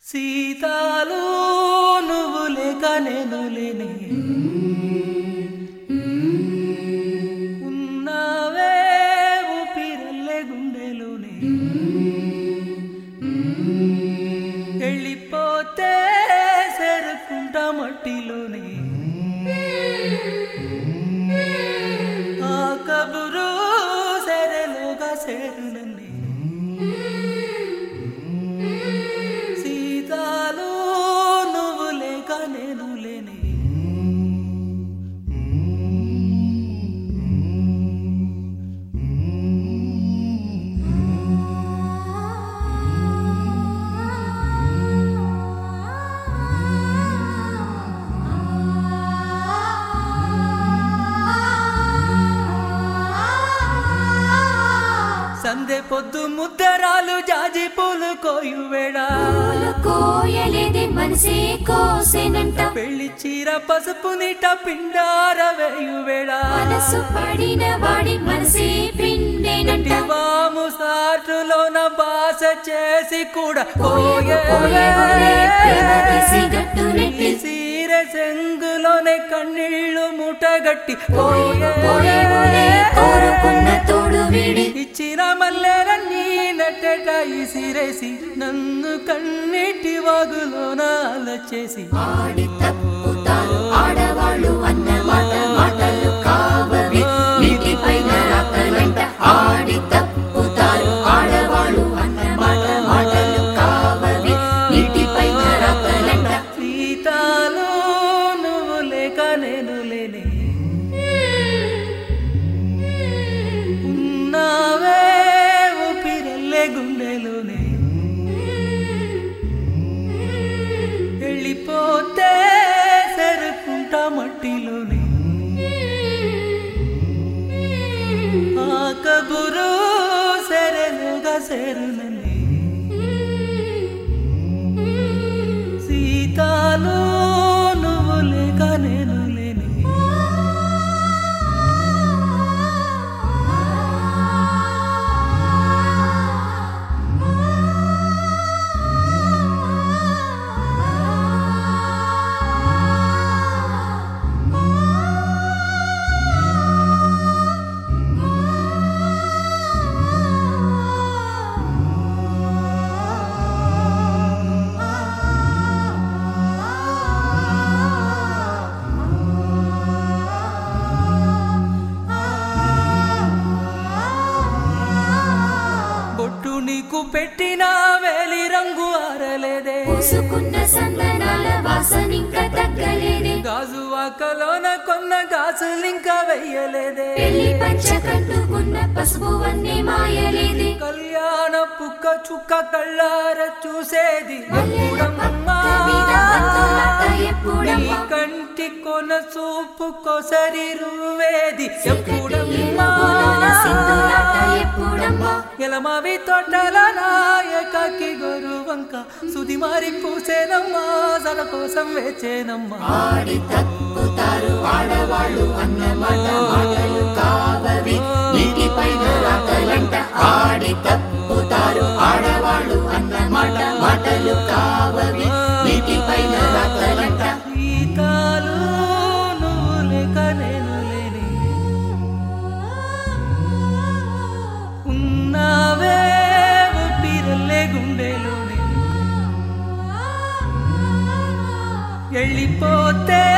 సీతాలు నువ్వు లేక నేను లేనే ఉన్నావే ఊపిరల్లే గుండెలోనే వెళ్ళిపోతే సెరుకుంటా మట్టిలోనే ఆ కబురు సెరలోగా సేరునన్నే సీతాలు నువ్వు లేక నేను లేనే సందె పొద్దు ముద్దరాలు జాజి పూలు కోయు వేడా పూలు కోయలేదే మనసే కోసెనంట పెళ్లి చీర పసుపు నీట పిండార వేయు వేడా మనసు పడిన వాడి మనసే పిండేనంట వాము సాటులోన బాస చేసి కూడా పోయే కోయే పోయే ప్రేమ తీసి గట్టు నెట్టి సీర చెంగులోనే కన్నీళ్లు మూటగట్టి పోయే పోయే పోయే కోరుకున్న తోడు వీడి ఇచ్చిన మల్లెలన్నీ నట్టట ఇసిరేసి నన్ను కన్నీటి వాగులోన అలచేసి ఆడి తప్పుతారు ఆడవాళ్ళు అన్న మాట మాటలు కావవి నీటి పైన రాకలంట ఆడి తప్పుతారు ఆడవాళ్ళు అన్న మాట మాటలు కావవి నీటి పైన రాకలంట సీతాలు నువ్వు లేక నేను లేనే ఉన్నావే ఊపిరల్లే గుండెలోనే వెళ్ళిపోతే సరుకుంటా మట్టిలోనే ఆ కబురు సెరలుగా సెరునని సీతాలు నువ్వు లేక నేను లేని బొట్టు నీకు పెట్టిన వేలి రంగు ఆరలేదే పూసుకున్న సందనాల వాసనింక తగ్గలేదే గాజు వాకలోన కొన్న గాజులింకా వెయ్యలేదే పెళ్లి పంచ కట్టుకున్న పసుపు వన్నే మాయలేదే కళ్యాణ పుక్క చుక్క కళ్ళార చూసేది మల్లెల ఎప్పుడమ్మా? పక్క మీద బంతులాట నీ ఎప్పుడమ్మా కంటి కొన చూపు కొసరి రువేది ఎప్పుడమ్మా ఎప్పుడమ్మా సింధులాట ఎప్పుడమ్మా ఎలమావి తోటల నాయకకి గొరు వంక సుది మారి పూసేనమ్మా సర కోసం వేచేనమ్మా ఆడి తప్పుతారు ఆడవాళ్ళు అన్న మాట మాటలు కావవి నీటి పైన రాకలంట ఆడి తప్పుతారు ఆడవాళ్ళు అన్న మాట మాటలు కావవి నీటి పైన రాకలంట గీతాలు నువ్వు లేక నేను లేని ఉన్నావే ఊపిరల్లే గుండెలోనే వెళ్ళిపోతే